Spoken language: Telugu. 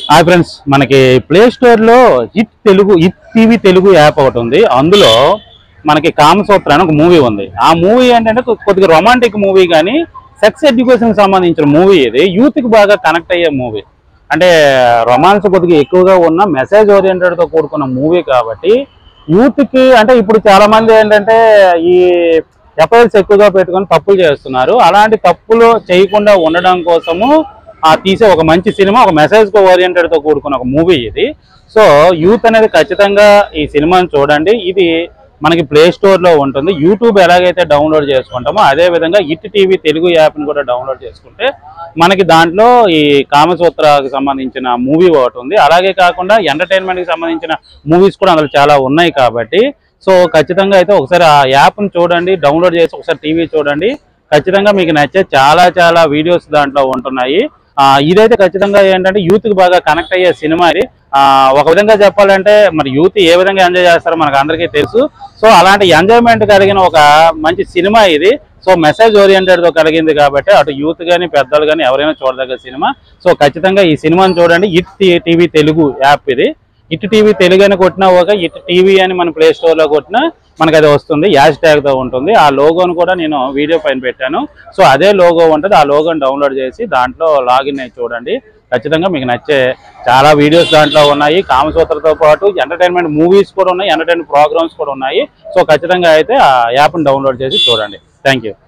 హాయ్ ఫ్రెండ్స్ మనకి ప్లే స్టోర్ లో hit Telugu hit TV Telugu app ఒకటి ఉంది అందులో మనకి కామసూత్ర అని ఒక మూవీ ఉంది ఆ మూవీ ఏంటంటే కొ- కొద్దిగా రొమాంటిక్ మూవీ కానీ సెక్స్ ఎడ్యుకేషన్ సంబంధించిన మూవీ ఇది యూత్ కి బాగా కనెక్ట్ అయ్యే మూవీ అంటే రొమాన్స్ కొద్దిగా ఎక్కువగా ఉన్న మెసేజ్ ఓరియంటెడ్ తో కూడుకున్న మూవీ కాబట్టి యూత్ కి అంటే ఇప్పుడు చాలా మంది ఏంటంటే ఈ ఎఫ్ఐఎల్స్ ఎక్కువగా పెట్టుకొని తప్పులు చేస్తున్నారు అలాంటి తప్పులు చేయకుండా ఉండడం కోసము ఆ తీసే ఒక మంచి సినిమా ఒక మెసేజ్ ఓరియంటెడ్ తో కూడుకున్న ఒక మూవీ ఇది సో యూత్ అనేది ఖచ్చితంగా ఈ సినిమాని చూడండి ఇది మనకి ప్లే స్టోర్ లో ఉంటుంది యూట్యూబ్ ఎలాగైతే డౌన్లోడ్ చేసుకుంటామో అదే విధంగా ఇట్ టీవీ తెలుగు యాప్ ని కూడా డౌన్లోడ్ చేసుకుంటే మనకి దాంట్లో ఈ కామసూత్రకి సంబంధించిన మూవీ ఒకటి ఉంది అలాగే కాకుండా ఎంటర్టైన్మెంట్ కి సంబంధించిన మూవీస్ కూడా అందులో చాలా ఉన్నాయి కాబట్టి సో ఖచ్చితంగా అయితే ఒకసారి ఆ యాప్ ని చూడండి డౌన్లోడ్ చేసి ఒకసారి టీవీ చూడండి ఖచ్చితంగా మీకు నచ్చే చాలా చాలా వీడియోస్ దాంట్లో ఉంటున్నాయి ఆ, ఇదైతే ఖచ్చితంగా ఏంటంటే యూత్ కి బాగా కనెక్ట్ అయ్యే సినిమా ఇది ఆ, ఒక విధంగా చెప్పాలంటే మరి యూత్ ఏ విధంగా ఎంజాయ్ చేస్తారో మనకు అందరికీ తెలుసు సో అలాంటి ఎంజాయ్మెంట్ కలిగిన ఒక మంచి సినిమా ఇది సో మెసేజ్ ఓరియంటెడ్ తో కలిగింది కాబట్టి అటు యూత్ కానీ పెద్దలు కానీ ఎవరైనా చూడదగ్గ సినిమా సో ఖచ్చితంగా ఈ సినిమాని చూడండి ఇట్ టీవీ తెలుగు యాప్ ఇది ఇట్ టీవీ తెలుగు అని కొట్టినా ఒక ఇట్ టీవీ అని మన ప్లే స్టోర్ లో కొట్టినా మనకి అది వస్తుంది యాష్ ట్యాగ్ తో ఉంటుంది ఆ లోగోను కూడా నేను వీడియో పైన పెట్టాను సో అదే లోగో ఉంటుంది ఆ లోగోని డౌన్లోడ్ చేసి దాంట్లో లాగిన్ అయ్యి చూడండి ఖచ్చితంగా మీకు నచ్చే చాలా వీడియోస్ దాంట్లో ఉన్నాయి కామసూత్రతో పాటు ఎంటర్టైన్మెంట్ మూవీస్ కూడా ఉన్నాయి ఎంటర్టైన్మెంట్ ప్రోగ్రామ్స్ కూడా ఉన్నాయి సో ఖచ్చితంగా అయితే ఆ యాప్ని డౌన్లోడ్ చేసి చూడండి థ్యాంక్ యూ